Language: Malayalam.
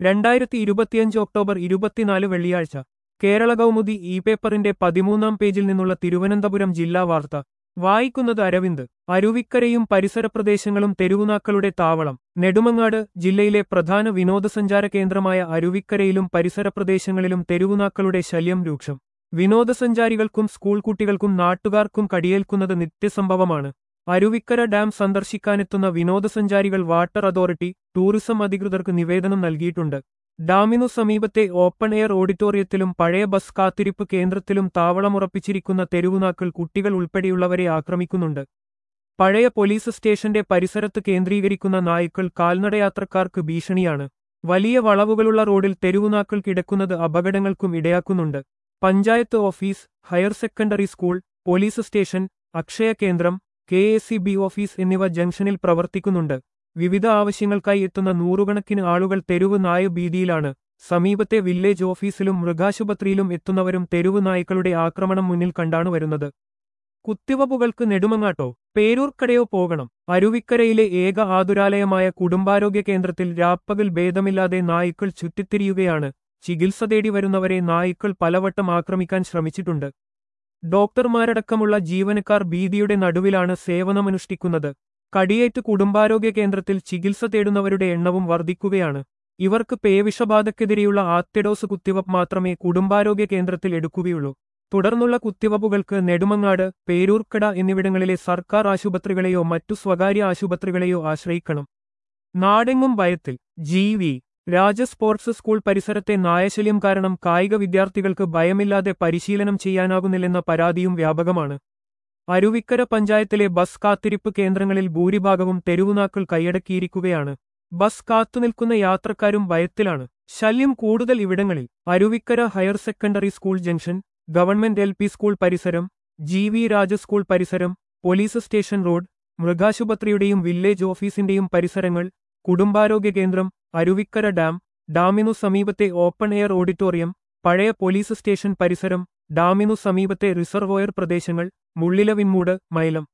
രണ്ടായിരത്തി ഇരുപത്തിയഞ്ച് ഒക്ടോബർ ഇരുപത്തിനാല് വെള്ളിയാഴ്ച കേരള കൗമുദി ഇ പേപ്പറിന്റെ പതിമൂന്നാം പേജിൽ നിന്നുള്ള തിരുവനന്തപുരം ജില്ലാ വാർത്ത വായിക്കുന്നത് അരവിന്ദ് അരുവിക്കരയും പരിസര പ്രദേശങ്ങളും തെരുവുനാക്കളുടെ താവളം നെടുമങ്ങാട് ജില്ലയിലെ പ്രധാന വിനോദസഞ്ചാര കേന്ദ്രമായ അരുവിക്കരയിലും പരിസര പ്രദേശങ്ങളിലും തെരുവുനാക്കളുടെ ശല്യം രൂക്ഷം വിനോദസഞ്ചാരികൾക്കും സ്കൂൾ കുട്ടികൾക്കും നാട്ടുകാർക്കും കടിയേൽക്കുന്നത് നിത്യസംഭവമാണ് അരുവിക്കര ഡാം സന്ദർശിക്കാനെത്തുന്ന വിനോദസഞ്ചാരികൾ വാട്ടർ അതോറിറ്റി ടൂറിസം അധികൃതർക്ക് നിവേദനം നൽകിയിട്ടുണ്ട് ഡാമിനു സമീപത്തെ ഓപ്പൺ എയർ ഓഡിറ്റോറിയത്തിലും പഴയ ബസ് കാത്തിരിപ്പ് കേന്ദ്രത്തിലും താവളമുറപ്പിച്ചിരിക്കുന്ന തെരുവുനാക്കൾ കുട്ടികൾ ഉൾപ്പെടെയുള്ളവരെ ആക്രമിക്കുന്നുണ്ട് പഴയ പോലീസ് സ്റ്റേഷന്റെ പരിസരത്ത് കേന്ദ്രീകരിക്കുന്ന നായ്ക്കൾ കാൽനടയാത്രക്കാർക്ക് ഭീഷണിയാണ് വലിയ വളവുകളുള്ള റോഡിൽ തെരുവുനാക്കൾ കിടക്കുന്നത് അപകടങ്ങൾക്കും ഇടയാക്കുന്നുണ്ട് panchayat office higher secondary school police station Akshaya കേന്ദ്രം K A C B office എന്നിവ ജംഗ്ഷനിൽ പ്രവർത്തിക്കുന്നുണ്ട് വിവിധ ആവശ്യങ്ങൾക്കായി എത്തുന്ന നൂറുകണക്കിന് ആളുകൾ തെരുവ് നായ ഭീതിയിലാണ് സമീപത്തെ വില്ലേജ് ഓഫീസിലും മൃഗാശുപത്രിയിലും എത്തുന്നവരും തെരുവ് നായ്ക്കളുടെ ആക്രമണം മുന്നിൽ കണ്ടാണ് വരുന്നത് കുത്തിവപ്പുകൾക്ക് നെടുമങ്ങാട്ടോ പേരൂർക്കടയോ പോകണം അരുവിക്കരയിലെ ഏക ആതുരാലയമായ കുടുംബാരോഗ്യ കേന്ദ്രത്തിൽ രാപ്പകൽ ഭേദമില്ലാതെ നായ്ക്കൾ ചുറ്റിത്തിരിയുകയാണ് ചികിത്സ തേടി വരുന്നവരെ നായ്ക്കൾ പലവട്ടം ആക്രമിക്കാൻ ശ്രമിച്ചിട്ടുണ്ട് ഡോക്ടർമാരടക്കമുള്ള ജീവനക്കാർ ഭീതിയുടെ നടുവിലാണ് സേവനമനുഷ്ഠിക്കുന്നത് കടിയേറ്റ് കുടുംബാരോഗ്യ കേന്ദ്രത്തിൽ ചികിത്സ തേടുന്നവരുടെ എണ്ണവും വർദ്ധിക്കുകയാണ് ഇവർക്ക് പേവിഷബാധക്കെതിരെയുള്ള ആത്യഡോസ് കുത്തിവപ്പ് മാത്രമേ കുടുംബാരോഗ്യ കേന്ദ്രത്തിൽ എടുക്കുകയുള്ളൂ തുടർന്നുള്ള കുത്തിവപ്പുകൾക്ക് നെടുമങ്ങാട് പേരൂർക്കട എന്നിവിടങ്ങളിലെ സർക്കാർ ആശുപത്രികളെയോ മറ്റു സ്വകാര്യ ആശുപത്രികളെയോ ആശ്രയിക്കണം നാടെങ്ങും ഭയത്തിൽ G V Raja sports school പരിസരത്തെ നായശല്യം കാരണം കായിക വിദ്യാർത്ഥികൾക്ക് ഭയമില്ലാതെ പരിശീലനം ചെയ്യാനാകുന്നില്ലെന്ന പരാതിയും വ്യാപകമാണ് അരുവിക്കര പഞ്ചായത്തിലെ ബസ് കാത്തിരിപ്പ് കേന്ദ്രങ്ങളിൽ ഭൂരിഭാഗവും തെരുവുനാക്കൾ കൈയടക്കിയിരിക്കുകയാണ് ബസ് കാത്തുനിൽക്കുന്ന യാത്രക്കാരും ഭയത്തിലാണ് ശല്യം കൂടുതൽ ഇവിടങ്ങളിൽ Aruvikkara higher secondary school junction government L P school പരിസരം ജി വി രാജ സ്കൂൾ പരിസരം പോലീസ് സ്റ്റേഷൻ റോഡ് മൃഗാശുപത്രിയുടെയും വില്ലേജ് ഓഫീസിന്റെയും പരിസരങ്ങൾ കുടുംബാരോഗ്യ കേന്ദ്രം അരുവിക്കര ഡാം ഡാമിനു സമീപത്തെ ഓപ്പൺ എയർ ഓഡിറ്റോറിയം പഴയ പോലീസ് സ്റ്റേഷൻ പരിസരം ഡാമിനു സമീപത്തെ റിസർവോയർ പ്രദേശങ്ങൾ മുള്ളിലവിൻമൂട് മൈലം